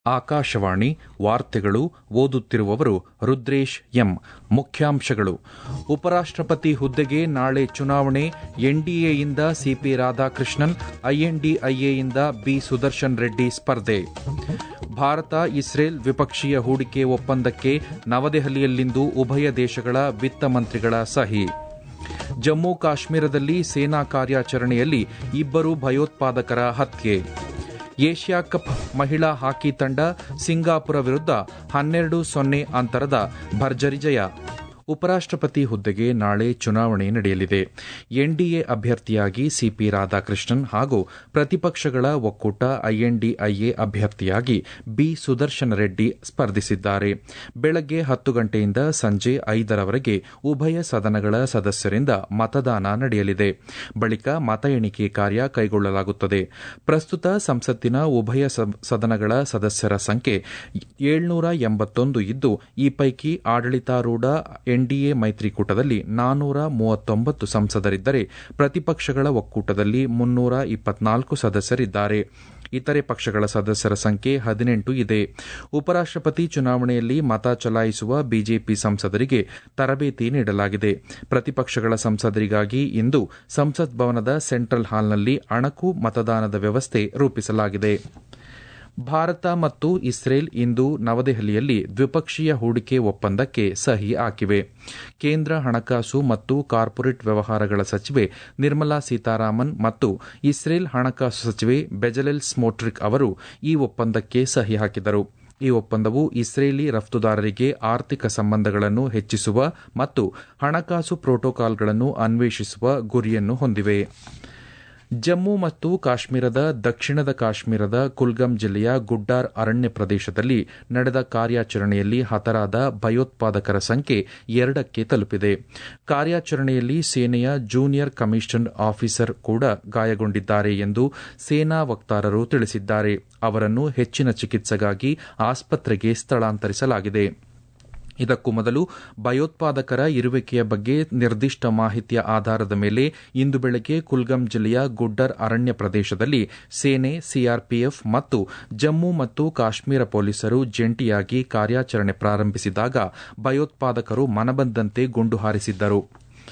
ಆಕಾಶವಾಣಿ ವಾರ್ತೆಗಳು ಓದುತ್ತಿರುವವರು ರುದ್ರೇಶ್ ಎಂ ಮುಖ್ಯಾಂಶಗಳು ಉಪರಾಷ್ಟಪತಿ ಹುದ್ದೆಗೆ ನಾಳೆ ಚುನಾವಣೆ ಎನ್ಡಿಎಯಿಂದ ಸಿಪಿ ರಾಧಾಕೃಷ್ಣನ್ ಐಎನ್ಡಿಐಎಯಿಂದ ಬಿ ಸುದರ್ಶನ್ ರೆಡ್ಡಿ ಸ್ಪರ್ಧೆ ಭಾರತ ಇಸ್ರೇಲ್ ದ್ವಿಪಕ್ಷೀಯ ಹೂಡಿಕೆ ಒಪ್ಪಂದಕ್ಕೆ ನವದೆಹಲಿಯಲ್ಲಿಂದು ಉಭಯ ದೇಶಗಳ ವಿತ್ತ ಮಂತ್ರಿಗಳ ಸಹಿ ಜಮ್ಮು ಕಾಶ್ಮೀರದಲ್ಲಿ ಸೇನಾ ಕಾರ್ಯಾಚರಣೆಯಲ್ಲಿ ಇಬ್ಬರು ಭಯೋತ್ಪಾದಕರ ಹತ್ಯೆ ಏಷ್ಯಾ ಕಪ್ ಮಹಿಳಾ ಹಾಕಿ ತಂಡ ಸಿಂಗಾಪುರ ವಿರುದ್ಧ ಹನ್ನೆರಡು ಸೊನ್ನೆ ಅಂತರದ ಭರ್ಜರಿ ಜಯ ಉಪರಾಷ್ಟಪತಿ ಹುದ್ದೆಗೆ ನಾಳೆ ಚುನಾವಣೆ ನಡೆಯಲಿದೆ ಎನ್ಡಿಎ ಅಭ್ಯರ್ಥಿಯಾಗಿ ಸಿಪಿ ರಾಧಾಕೃಷ್ಣನ್ ಹಾಗೂ ಪ್ರತಿಪಕ್ಷಗಳ ಒಕ್ಕೂಟ ಐಎನ್ಡಿಐಎ ಅಭ್ಯರ್ಥಿಯಾಗಿ ಬಿ ಸುದರ್ಶನ ರೆಡ್ಡಿ ಸ್ಪರ್ಧಿಸಿದ್ದಾರೆ ಬೆಳಗ್ಗೆ ಹತ್ತು ಗಂಟೆಯಿಂದ ಸಂಜೆ ಐದರವರೆಗೆ ಉಭಯ ಸದನಗಳ ಸದಸ್ಯರಿಂದ ಮತದಾನ ನಡೆಯಲಿದೆ ಬಳಿಕ ಮತ ಎಣಿಕೆ ಕಾರ್ಯ ಕೈಗೊಳ್ಳಲಾಗುತ್ತದೆ ಪ್ರಸ್ತುತ ಸಂಸತ್ತಿನ ಉಭಯ ಸದನಗಳ ಸದಸ್ಯರ ಸಂಖ್ಯೆ ಏಳ್ನೂರ ಎಂಬತ್ತೊಂದು ಇದ್ದು ಈ ಪೈಕಿ ಆಡಳಿತಾರೂಢ ಎನ್ಡಿಎ ಮೈತ್ರಿಕೂಟದಲ್ಲಿ ನಾನೂರ ಮೂವತ್ತೊಂಬತ್ತು ಸಂಸದರಿದ್ದರೆ ಪ್ರತಿಪಕ್ಷಗಳ ಒಕ್ಕೂಟದಲ್ಲಿ ಮುನ್ನೂರ ಇಪ್ಪತ್ನಾಲ್ಕು ಸದಸ್ಯರಿದ್ದಾರೆ ಇತರೆ ಪಕ್ಷಗಳ ಸದಸ್ಯರ ಸಂಖ್ಯೆ ಹದಿನೆಂಟು ಇದೆ ಉಪರಾಷ್ಟಪತಿ ಚುನಾವಣೆಯಲ್ಲಿ ಮತ ಚಲಾಯಿಸುವ ಬಿಜೆಪಿ ಸಂಸದರಿಗೆ ತರಬೇತಿ ನೀಡಲಾಗಿದೆ ಪ್ರತಿಪಕ್ಷಗಳ ಸಂಸದರಿಗಾಗಿ ಇಂದು ಸಂಸತ್ ಭವನದ ಸೆಂಟ್ರಲ್ ಹಾಲ್ನಲ್ಲಿ ಅಣಕು ಮತದಾನದ ವ್ಯವಸ್ಥೆ ರೂಪಿಸಲಾಗಿದೆ ಭಾರತ ಮತ್ತು ಇಸ್ರೇಲ್ ಇಂದು ನವದೆಹಲಿಯಲ್ಲಿ ದ್ವಿಪಕ್ಷೀಯ ಹೂಡಿಕೆ ಒಪ್ಪಂದಕ್ಕೆ ಸಹಿ ಹಾಕಿವೆ ಕೇಂದ್ರ ಹಣಕಾಸು ಮತ್ತು ಕಾರ್ಪೊರೇಟ್ ವ್ಯವಹಾರಗಳ ಸಚಿವೆ ನಿರ್ಮಲಾ ಸೀತಾರಾಮನ್ ಮತ್ತು ಇಸ್ರೇಲ್ ಹಣಕಾಸು ಸಚಿವೆ ಬೆಜಲೆಲ್ ಸ್ಮೋಟ್ರಿಕ್ ಅವರು ಈ ಒಪ್ಪಂದಕ್ಕೆ ಸಹಿ ಹಾಕಿದರು ಈ ಒಪ್ಪಂದವು ಇಸ್ರೇಲಿ ರಫ್ತುದಾರರಿಗೆ ಆರ್ಥಿಕ ಸಂಬಂಧಗಳನ್ನು ಹೆಚ್ಚಿಸುವ ಮತ್ತು ಹಣಕಾಸು ಪ್ರೋಟೋಕಾಲ್ಗಳನ್ನು ಅನ್ವೇಷಿಸುವ ಗುರಿಯನ್ನು ಹೊಂದಿವೆ ಜಮ್ಮು ಮತ್ತು ಕಾಶ್ಮೀರದ ದಕ್ಷಿಣದ ಕಾಶ್ಮೀರದ ಕುಲ್ಗಂ ಜಿಲ್ಲೆಯ ಗುಡ್ಡಾರ್ ಅರಣ್ಯ ಪ್ರದೇಶದಲ್ಲಿ ನಡೆದ ಕಾರ್ಯಾಚರಣೆಯಲ್ಲಿ ಹತರಾದ ಭಯೋತ್ಪಾದಕರ ಸಂಖ್ಯೆ ಎರಡಕ್ಕೆ ತಲುಪಿದೆ ಕಾರ್ಯಾಚರಣೆಯಲ್ಲಿ ಸೇನೆಯ ಜೂನಿಯರ್ ಕಮಿಷನ್ ಆಫೀಸರ್ ಕೂಡ ಗಾಯಗೊಂಡಿದ್ದಾರೆ ಎಂದು ಸೇನಾ ವಕ್ತಾರರು ತಿಳಿಸಿದ್ದಾರೆ ಅವರನ್ನು ಹೆಚ್ಚಿನ ಚಿಕಿತ್ಸೆಗಾಗಿ ಆಸ್ಪತ್ರೆಗೆ ಸ್ಥಳಾಂತರಿಸಲಾಗಿದೆ ಇದಕ್ಕೂ ಮೊದಲು ಭಯೋತ್ಪಾದಕರ ಇರುವಿಕೆಯ ಬಗ್ಗೆ ನಿರ್ದಿಷ್ಟ ಮಾಹಿತಿಯ ಆಧಾರದ ಮೇಲೆ ಇಂದು ಬೆಳಗ್ಗೆ ಕುಲ್ಗಂ ಜಿಲ್ಲೆಯ ಗುಡ್ಡರ್ ಅರಣ್ಯ ಪ್ರದೇಶದಲ್ಲಿ ಸೇನೆ ಸಿಆರ್ಪಿಎಫ್ ಮತ್ತು ಜಮ್ಮು ಮತ್ತು ಕಾಶ್ಮೀರ ಪೊಲೀಸರು ಜಂಟಿಯಾಗಿ ಕಾರ್ಯಾಚರಣೆ ಪ್ರಾರಂಭಿಸಿದಾಗ ಭಯೋತ್ಪಾದಕರು ಮನಬಂದಂತೆ ಗುಂಡು ಹಾರಿಸಿದ್ದರು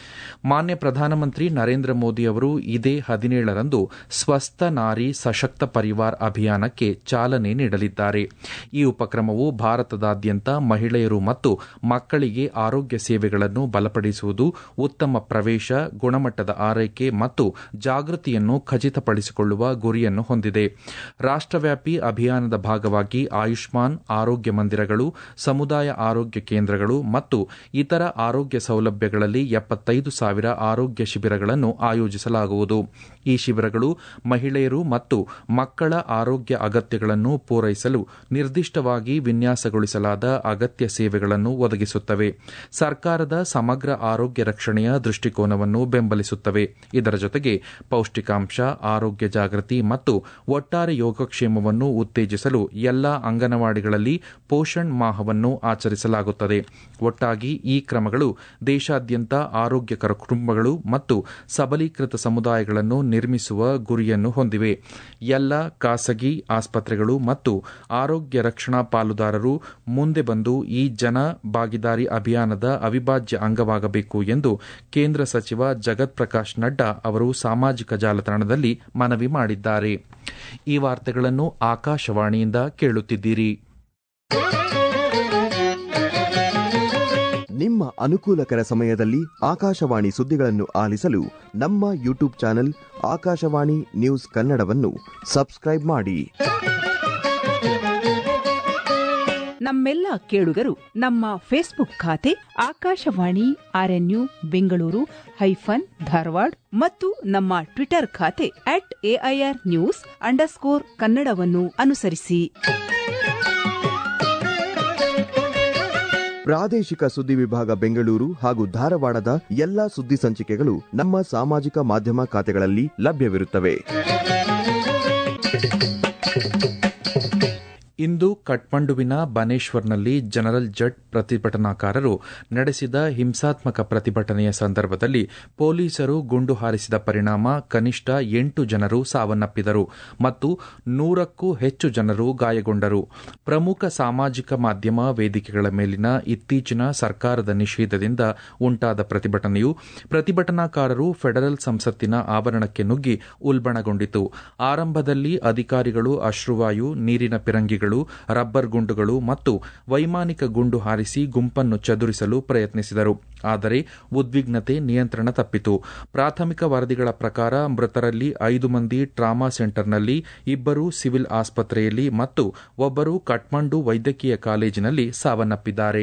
ಮಾನ್ಯ ಪ್ರಧಾನಮಂತ್ರಿ ನರೇಂದ್ರ ಮೋದಿ ಅವರು ಇದೇ ಹದಿನೇಳರಂದು ಸ್ವಸ್ಥ ನಾರಿ ಸಶಕ್ತ ಪರಿವಾರ್ ಅಭಿಯಾನಕ್ಕೆ ಚಾಲನೆ ನೀಡಲಿದ್ದಾರೆ ಈ ಉಪಕ್ರಮವು ಭಾರತದಾದ್ಯಂತ ಮಹಿಳೆಯರು ಮತ್ತು ಮಕ್ಕಳಿಗೆ ಆರೋಗ್ಯ ಸೇವೆಗಳನ್ನು ಬಲಪಡಿಸುವುದು ಉತ್ತಮ ಪ್ರವೇಶ ಗುಣಮಟ್ಟದ ಆರೈಕೆ ಮತ್ತು ಜಾಗೃತಿಯನ್ನು ಖಚಿತಪಡಿಸಿಕೊಳ್ಳುವ ಗುರಿಯನ್ನು ಹೊಂದಿದೆ ರಾಷ್ಟವ್ಯಾಪಿ ಅಭಿಯಾನದ ಭಾಗವಾಗಿ ಆಯುಷ್ಮಾನ್ ಆರೋಗ್ಯ ಮಂದಿರಗಳು ಸಮುದಾಯ ಆರೋಗ್ಯ ಕೇಂದ್ರಗಳು ಮತ್ತು ಇತರ ಆರೋಗ್ಯ ಸೌಲಭ್ಯಗಳಲ್ಲಿ ಎಪ್ಪತ್ತೈದು ಸಾವಿರ ಆರೋಗ್ಯ ಶಿಬಿರಗಳನ್ನು ಆಯೋಜಿಸಲಾಗುವುದು ಈ ಶಿಬಿರಗಳು ಮಹಿಳೆಯರು ಮತ್ತು ಮಕ್ಕಳ ಆರೋಗ್ಯ ಅಗತ್ಯಗಳನ್ನು ಪೂರೈಸಲು ನಿರ್ದಿಷ್ಟವಾಗಿ ವಿನ್ಯಾಸಗೊಳಿಸಲಾದ ಅಗತ್ಯ ಸೇವೆಗಳನ್ನು ಒದಗಿಸುತ್ತವೆ ಸರ್ಕಾರದ ಸಮಗ್ರ ಆರೋಗ್ಯ ರಕ್ಷಣೆಯ ದೃಷ್ಟಿಕೋನವನ್ನು ಬೆಂಬಲಿಸುತ್ತವೆ ಇದರ ಜೊತೆಗೆ ಪೌಷ್ಟಿಕಾಂಶ ಆರೋಗ್ಯ ಜಾಗೃತಿ ಮತ್ತು ಒಟ್ಟಾರೆ ಯೋಗಕ್ಷೇಮವನ್ನು ಉತ್ತೇಜಿಸಲು ಎಲ್ಲಾ ಅಂಗನವಾಡಿಗಳಲ್ಲಿ ಪೋಷಣ್ ಮಾಹವನ್ನು ಆಚರಿಸಲಾಗುತ್ತದೆ ಒಟ್ಟಾಗಿ ಈ ಕ್ರಮಗಳು ದೇಶಾದ್ಯಂತ ಆರೋಗ್ಯಕರ ಕುಟುಂಬಗಳು ಮತ್ತು ಸಬಲೀಕೃತ ಸಮುದಾಯಗಳನ್ನು ನಿರ್ಮಿಸುವ ಗುರಿಯನ್ನು ಹೊಂದಿವೆ ಎಲ್ಲ ಖಾಸಗಿ ಆಸ್ಪತ್ರೆಗಳು ಮತ್ತು ಆರೋಗ್ಯ ರಕ್ಷಣಾ ಪಾಲುದಾರರು ಮುಂದೆ ಬಂದು ಈ ಜನ ಭಾಗಿದಾರಿ ಅಭಿಯಾನದ ಅವಿಭಾಜ್ಯ ಅಂಗವಾಗಬೇಕು ಎಂದು ಕೇಂದ್ರ ಸಚಿವ ಜಗತ್ ಪ್ರಕಾಶ್ ನಡ್ಡಾ ಅವರು ಸಾಮಾಜಿಕ ಜಾಲತಾಣದಲ್ಲಿ ಮನವಿ ಮಾಡಿದ್ದಾರೆ ಈ ವಾರ್ತೆಗಳನ್ನು ಆಕಾಶವಾಣಿಯಿಂದ ಕೇಳುತ್ತಿದ್ದೀರಿ ನಿಮ್ಮ ಅನುಕೂಲಕರ ಸಮಯದಲ್ಲಿ ಆಕಾಶವಾಣಿ ಸುದ್ದಿಗಳನ್ನು ಆಲಿಸಲು ನಮ್ಮ ಯೂಟ್ಯೂಬ್ ಚಾನೆಲ್ ಆಕಾಶವಾಣಿ ನ್ಯೂಸ್ ಕನ್ನಡವನ್ನು ಸಬ್ಸ್ಕ್ರೈಬ್ ಮಾಡಿ ನಮ್ಮೆಲ್ಲ ಕೇಳುಗರು ನಮ್ಮ ಫೇಸ್ಬುಕ್ ಖಾತೆ ಆಕಾಶವಾಣಿ ಆರ್ಎನ್ಯು ಬೆಂಗಳೂರು ಹೈಫನ್ ಧಾರವಾಡ ಮತ್ತು ನಮ್ಮ ಟ್ವಿಟರ್ ಖಾತೆ ಅಟ್ ಎಐಆರ್ ನ್ಯೂಸ್ ಅಂಡರ್ಸ್ಕೋರ್ ಕನ್ನಡವನ್ನು ಅನುಸರಿಸಿ ಪ್ರಾದೇಶಿಕ ಸುದ್ದಿ ವಿಭಾಗ ಬೆಂಗಳೂರು ಹಾಗೂ ಧಾರವಾಡದ ಎಲ್ಲಾ ಸುದ್ದಿ ಸಂಚಿಕೆಗಳು ನಮ್ಮ ಸಾಮಾಜಿಕ ಮಾಧ್ಯಮ ಖಾತೆಗಳಲ್ಲಿ ಲಭ್ಯವಿರುತ್ತವೆ ಇಂದು ಕಠ್ಮಂಡುವಿನ ಬನೇಶ್ವರ್ನಲ್ಲಿ ಜನರಲ್ ಜಟ್ ಪ್ರತಿಭಟನಾಕಾರರು ನಡೆಸಿದ ಹಿಂಸಾತ್ಮಕ ಪ್ರತಿಭಟನೆಯ ಸಂದರ್ಭದಲ್ಲಿ ಪೊಲೀಸರು ಗುಂಡು ಹಾರಿಸಿದ ಪರಿಣಾಮ ಕನಿಷ್ಠ ಎಂಟು ಜನರು ಸಾವನ್ನಪ್ಪಿದರು ಮತ್ತು ನೂರಕ್ಕೂ ಹೆಚ್ಚು ಜನರು ಗಾಯಗೊಂಡರು ಪ್ರಮುಖ ಸಾಮಾಜಿಕ ಮಾಧ್ಯಮ ವೇದಿಕೆಗಳ ಮೇಲಿನ ಇತ್ತೀಚಿನ ಸರ್ಕಾರದ ನಿಷೇಧದಿಂದ ಉಂಟಾದ ಪ್ರತಿಭಟನೆಯು ಪ್ರತಿಭಟನಾಕಾರರು ಫೆಡರಲ್ ಸಂಸತ್ತಿನ ಆವರಣಕ್ಕೆ ನುಗ್ಗಿ ಉಲ್ಬಣಗೊಂಡಿತು ಆರಂಭದಲ್ಲಿ ಅಧಿಕಾರಿಗಳು ಅಶ್ರುವಾಯು ನೀರಿನ ಪಿರಂಗಿಗಳು ರಬ್ಬರ್ ಗುಂಡುಗಳು ಮತ್ತು ವೈಮಾನಿಕ ಗುಂಡು ಹಾರಿಸಿ ಗುಂಪನ್ನು ಚದುರಿಸಲು ಪ್ರಯತ್ನಿಸಿದರು ಆದರೆ ಉದ್ವಿಗ್ನತೆ ನಿಯಂತ್ರಣ ತಪ್ಪಿತು ಪ್ರಾಥಮಿಕ ವರದಿಗಳ ಪ್ರಕಾರ ಮೃತರಲ್ಲಿ ಐದು ಮಂದಿ ಟ್ರಾಮಾ ಸೆಂಟರ್ನಲ್ಲಿ ಇಬ್ಬರು ಸಿವಿಲ್ ಆಸ್ಪತ್ರೆಯಲ್ಲಿ ಮತ್ತು ಒಬ್ಬರು ಕಠ್ಮಂಡು ವೈದ್ಯಕೀಯ ಕಾಲೇಜಿನಲ್ಲಿ ಸಾವನ್ನಪ್ಪಿದ್ದಾರೆ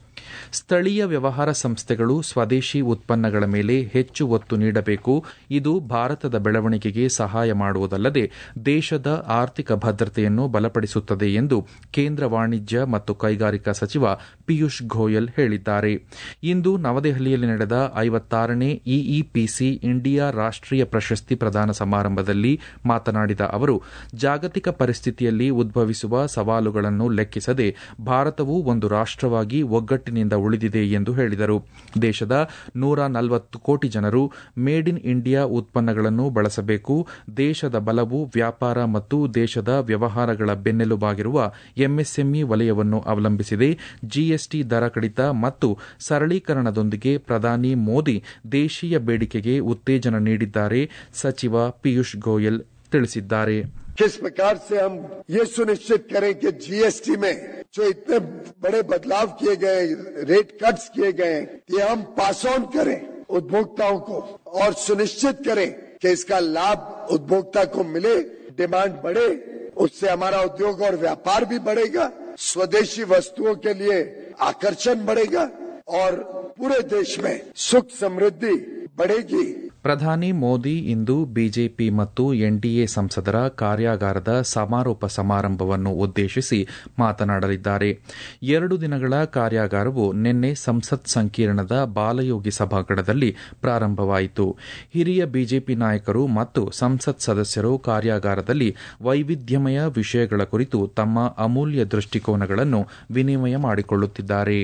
ಸ್ಥಳೀಯ ವ್ಯವಹಾರ ಸಂಸ್ಥೆಗಳು ಸ್ವದೇಶಿ ಉತ್ಪನ್ನಗಳ ಮೇಲೆ ಹೆಚ್ಚು ಒತ್ತು ನೀಡಬೇಕು ಇದು ಭಾರತದ ಬೆಳವಣಿಗೆಗೆ ಸಹಾಯ ಮಾಡುವುದಲ್ಲದೆ ದೇಶದ ಆರ್ಥಿಕ ಭದ್ರತೆಯನ್ನು ಬಲಪಡಿಸುತ್ತದೆ ಎಂದು ಕೇಂದ್ರ ವಾಣಿಜ್ಯ ಮತ್ತು ಕೈಗಾರಿಕಾ ಸಚಿವ ಪಿಯೂಷ್ ಗೋಯಲ್ ಹೇಳಿದ್ದಾರೆ ಇಂದು ನವದೆಹಲಿಯಲ್ಲಿ ನಡೆದ ಐವತ್ತಾರನೇ ಇಇಪಿಸಿ ಇಂಡಿಯಾ ರಾಷ್ಟೀಯ ಪ್ರಶಸ್ತಿ ಪ್ರದಾನ ಸಮಾರಂಭದಲ್ಲಿ ಮಾತನಾಡಿದ ಅವರು ಜಾಗತಿಕ ಪರಿಸ್ಥಿತಿಯಲ್ಲಿ ಉದ್ಭವಿಸುವ ಸವಾಲುಗಳನ್ನು ಲೆಕ್ಕಿಸದೆ ಭಾರತವು ಒಂದು ರಾಷ್ಟವಾಗಿ ಒಗ್ಗಟ್ಟಿನಿಂದ ಉಳಿದಿದೆ ಎಂದು ಹೇಳಿದರು ದೇಶದ ನೂರ ನಲವತ್ತು ಕೋಟಿ ಜನರು ಮೇಡ್ ಇನ್ ಇಂಡಿಯಾ ಉತ್ಪನ್ನಗಳನ್ನು ಬಳಸಬೇಕು ದೇಶದ ಬಲವು ವ್ಯಾಪಾರ ಮತ್ತು ದೇಶದ ವ್ಯವಹಾರಗಳ ಬೆನ್ನೆಲುಬಾಗಿರುವ ಎಂಎಸ್ಎಂಇ ವಲಯವನ್ನು ಅವಲಂಬಿಸಿದೆ ಜಿಎಸ್ಟಿ ದರ ಕಡಿತ ಮತ್ತು ಸರಳೀಕರಣದೊಂದಿಗೆ ಪ್ರಧಾನಿ ಮೋದಿ ದೇಶೀಯ ಬೇಡಿಕೆಗೆ ಉತ್ತೇಜನ ನೀಡಿದ್ದಾರೆ ಸಚಿವ ಪಿಯೂಷ್ ಗೋಯಲ್ ತಿಳಿಸಿದ್ದಾರೆ किस प्रकार से हम ये सुनिश्चित करें कि जीएसटी में जो इतने बड़े बदलाव किए गए रेट कट्स किए गए ये हम पास ऑन करें उपभोक्ताओं को और सुनिश्चित करें कि इसका लाभ उपभोक्ता को मिले डिमांड बढ़े उससे हमारा उद्योग और व्यापार भी बढ़ेगा स्वदेशी वस्तुओं के लिए आकर्षण बढ़ेगा और पूरे देश में सुख समृद्धि बढ़ेगी ಪ್ರಧಾನಿ ಮೋದಿ ಇಂದು ಬಿಜೆಪಿ ಮತ್ತು ಎನ್ಡಿಎ ಸಂಸದರ ಕಾರ್ಯಾಗಾರದ ಸಮಾರೋಪ ಸಮಾರಂಭವನ್ನು ಉದ್ದೇಶಿಸಿ ಮಾತನಾಡಲಿದ್ದಾರೆ ಎರಡು ದಿನಗಳ ಕಾರ್ಯಾಗಾರವು ನಿನ್ನೆ ಸಂಸತ್ ಸಂಕೀರ್ಣದ ಬಾಲಯೋಗಿ ಸಭಾಂಗಣದಲ್ಲಿ ಪ್ರಾರಂಭವಾಯಿತು ಹಿರಿಯ ಬಿಜೆಪಿ ನಾಯಕರು ಮತ್ತು ಸಂಸತ್ ಸದಸ್ಯರು ಕಾರ್ಯಾಗಾರದಲ್ಲಿ ವೈವಿಧ್ಯಮಯ ವಿಷಯಗಳ ಕುರಿತು ತಮ್ಮ ಅಮೂಲ್ಯ ದೃಷ್ಟಿಕೋನಗಳನ್ನು ವಿನಿಮಯ ಮಾಡಿಕೊಳ್ಳುತ್ತಿದ್ದಾರೆ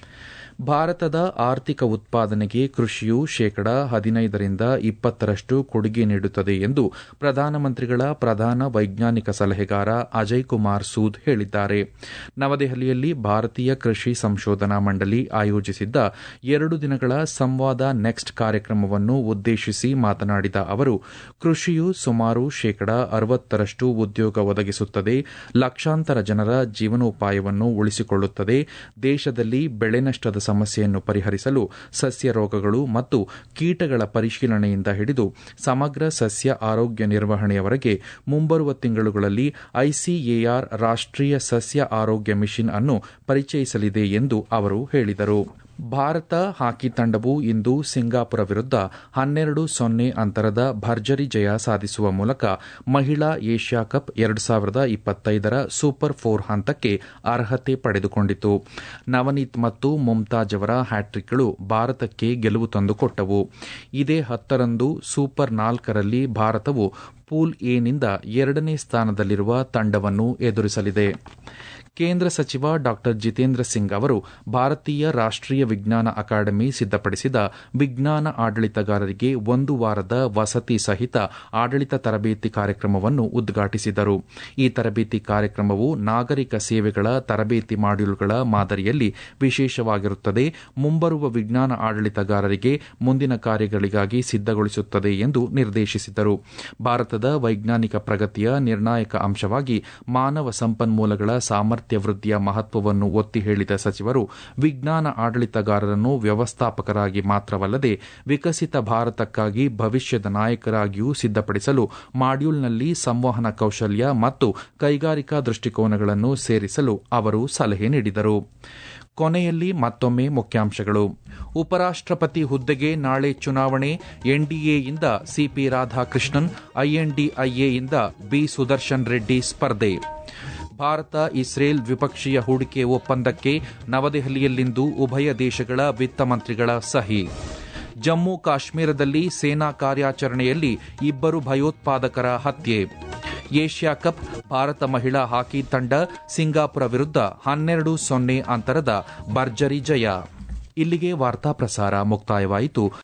ಭಾರತದ ಆರ್ಥಿಕ ಉತ್ಪಾದನೆಗೆ ಕೃಷಿಯು ಶೇಕಡ ಹದಿನೈದರಿಂದ ಇಪ್ಪತ್ತರಷ್ಟು ಕೊಡುಗೆ ನೀಡುತ್ತದೆ ಎಂದು ಪ್ರಧಾನಮಂತ್ರಿಗಳ ಪ್ರಧಾನ ವೈಜ್ಞಾನಿಕ ಸಲಹೆಗಾರ ಅಜಯ್ ಕುಮಾರ್ ಸೂದ್ ಹೇಳಿದ್ದಾರೆ ನವದೆಹಲಿಯಲ್ಲಿ ಭಾರತೀಯ ಕೃಷಿ ಸಂಶೋಧನಾ ಮಂಡಳಿ ಆಯೋಜಿಸಿದ್ದ ಎರಡು ದಿನಗಳ ಸಂವಾದ ನೆಕ್ಸ್ಟ್ ಕಾರ್ಯಕ್ರಮವನ್ನು ಉದ್ದೇಶಿಸಿ ಮಾತನಾಡಿದ ಅವರು ಕೃಷಿಯು ಸುಮಾರು ಶೇಕಡ ಅರವತ್ತರಷ್ಟು ಉದ್ಯೋಗ ಒದಗಿಸುತ್ತದೆ ಲಕ್ಷಾಂತರ ಜನರ ಜೀವನೋಪಾಯವನ್ನು ಉಳಿಸಿಕೊಳ್ಳುತ್ತದೆ ದೇಶದಲ್ಲಿ ಬೆಳೆ ನಷ್ಟದ ಸಮಸ್ಯೆಯನ್ನು ಪರಿಹರಿಸಲು ಸಸ್ಯ ರೋಗಗಳು ಮತ್ತು ಕೀಟಗಳ ಪರಿಶೀಲನೆಯಿಂದ ಹಿಡಿದು ಸಮಗ್ರ ಸಸ್ಯ ಆರೋಗ್ಯ ನಿರ್ವಹಣೆಯವರೆಗೆ ಮುಂಬರುವ ತಿಂಗಳುಗಳಲ್ಲಿ ಐಸಿಎಆರ್ ರಾಷ್ಟೀಯ ಸಸ್ಯ ಆರೋಗ್ಯ ಮಿಷನ್ ಅನ್ನು ಪರಿಚಯಿಸಲಿದೆ ಎಂದು ಅವರು ಹೇಳಿದರು ಭಾರತ ಹಾಕಿ ತಂಡವು ಇಂದು ಸಿಂಗಾಪುರ ವಿರುದ್ಧ ಹನ್ನೆರಡು ಸೊನ್ನೆ ಅಂತರದ ಭರ್ಜರಿ ಜಯ ಸಾಧಿಸುವ ಮೂಲಕ ಮಹಿಳಾ ಏಷ್ಯಾ ಕಪ್ ಎರಡು ಸಾವಿರದ ಇಪ್ಪತ್ತೈದರ ಸೂಪರ್ ಫೋರ್ ಹಂತಕ್ಕೆ ಅರ್ಹತೆ ಪಡೆದುಕೊಂಡಿತು ನವನೀತ್ ಮತ್ತು ಮುಮ್ತಾಜ್ ಅವರ ಹ್ಯಾಟ್ರಿಕ್ಗಳು ಭಾರತಕ್ಕೆ ಗೆಲುವು ತಂದುಕೊಟ್ಟವು ಇದೇ ಹತ್ತರಂದು ಸೂಪರ್ ನಾಲ್ಕರಲ್ಲಿ ಭಾರತವು ಪೂಲ್ ಎನಿಂದ ಎರಡನೇ ಸ್ಥಾನದಲ್ಲಿರುವ ತಂಡವನ್ನು ಎದುರಿಸಲಿದೆ ಕೇಂದ್ರ ಸಚಿವ ಡಾ ಜಿತೇಂದ್ರ ಸಿಂಗ್ ಅವರು ಭಾರತೀಯ ರಾಷ್ಟೀಯ ವಿಜ್ಞಾನ ಅಕಾಡೆಮಿ ಸಿದ್ದಪಡಿಸಿದ ವಿಜ್ಞಾನ ಆಡಳಿತಗಾರರಿಗೆ ಒಂದು ವಾರದ ವಸತಿ ಸಹಿತ ಆಡಳಿತ ತರಬೇತಿ ಕಾರ್ಯಕ್ರಮವನ್ನು ಉದ್ಘಾಟಿಸಿದರು ಈ ತರಬೇತಿ ಕಾರ್ಯಕ್ರಮವು ನಾಗರಿಕ ಸೇವೆಗಳ ತರಬೇತಿ ಮಾಡ್ಯೂಲ್ಗಳ ಮಾದರಿಯಲ್ಲಿ ವಿಶೇಷವಾಗಿರುತ್ತದೆ ಮುಂಬರುವ ವಿಜ್ಞಾನ ಆಡಳಿತಗಾರರಿಗೆ ಮುಂದಿನ ಕಾರ್ಯಗಳಿಗಾಗಿ ಸಿದ್ದಗೊಳಿಸುತ್ತದೆ ಎಂದು ನಿರ್ದೇಶಿಸಿದರು ಭಾರತದ ವೈಜ್ಞಾನಿಕ ಪ್ರಗತಿಯ ನಿರ್ಣಾಯಕ ಅಂಶವಾಗಿ ಮಾನವ ಸಂಪನ್ಮೂಲಗಳ ಸಾಮರ್ಥ್ಯ ವೃದ್ಧಿಯ ಮಹತ್ವವನ್ನು ಒತ್ತಿ ಹೇಳಿದ ಸಚಿವರು ವಿಜ್ಞಾನ ಆಡಳಿತಗಾರರನ್ನು ವ್ಯವಸ್ಥಾಪಕರಾಗಿ ಮಾತ್ರವಲ್ಲದೆ ವಿಕಸಿತ ಭಾರತಕ್ಕಾಗಿ ಭವಿಷ್ಯದ ನಾಯಕರಾಗಿಯೂ ಸಿದ್ದಪಡಿಸಲು ಮಾಡ್ಯೂಲ್ನಲ್ಲಿ ಸಂವಹನ ಕೌಶಲ್ಯ ಮತ್ತು ಕೈಗಾರಿಕಾ ದೃಷ್ಟಿಕೋನಗಳನ್ನು ಸೇರಿಸಲು ಅವರು ಸಲಹೆ ನೀಡಿದರು ಕೊನೆಯಲ್ಲಿ ಮತ್ತೊಮ್ಮೆ ಮುಖ್ಯಾಂಶಗಳು ಉಪರಾಷ್ಟಪತಿ ಹುದ್ದೆಗೆ ನಾಳೆ ಚುನಾವಣೆ ಎನ್ಡಿಎಯಿಂದ ಸಿಪಿ ರಾಧಾಕೃಷ್ಣನ್ ಐಎನ್ಡಿಐಎಯಿಂದ ಬಿ ಸುದರ್ಶನ್ ರೆಡ್ಡಿ ಸ್ಪರ್ಧೆ ಭಾರತ ಇಸ್ರೇಲ್ ದ್ವಿಪಕ್ಷೀಯ ಹೂಡಿಕೆ ಒಪ್ಪಂದಕ್ಕೆ ನವದೆಹಲಿಯಲ್ಲಿಂದು ಉಭಯ ದೇಶಗಳ ವಿತ್ತ ಮಂತ್ರಿಗಳ ಸಹಿ ಜಮ್ಮು ಕಾಶ್ಮೀರದಲ್ಲಿ ಸೇನಾ ಕಾರ್ಯಾಚರಣೆಯಲ್ಲಿ ಇಬ್ಬರು ಭಯೋತ್ಪಾದಕರ ಹತ್ಯೆ ಏಷ್ಯಾ ಕಪ್ ಭಾರತ ಮಹಿಳಾ ಹಾಕಿ ತಂಡ ಸಿಂಗಾಪುರ ವಿರುದ್ಧ ಹನ್ನೆರಡು ಸೊನ್ನೆ ಅಂತರದ ಭರ್ಜರಿ ಜಯ ಇಲ್ಲಿಗೆ ವಾರ್ತಾ ಪ್ರಸಾರ ಮುಕ್ತಾಯವಾಯಿತು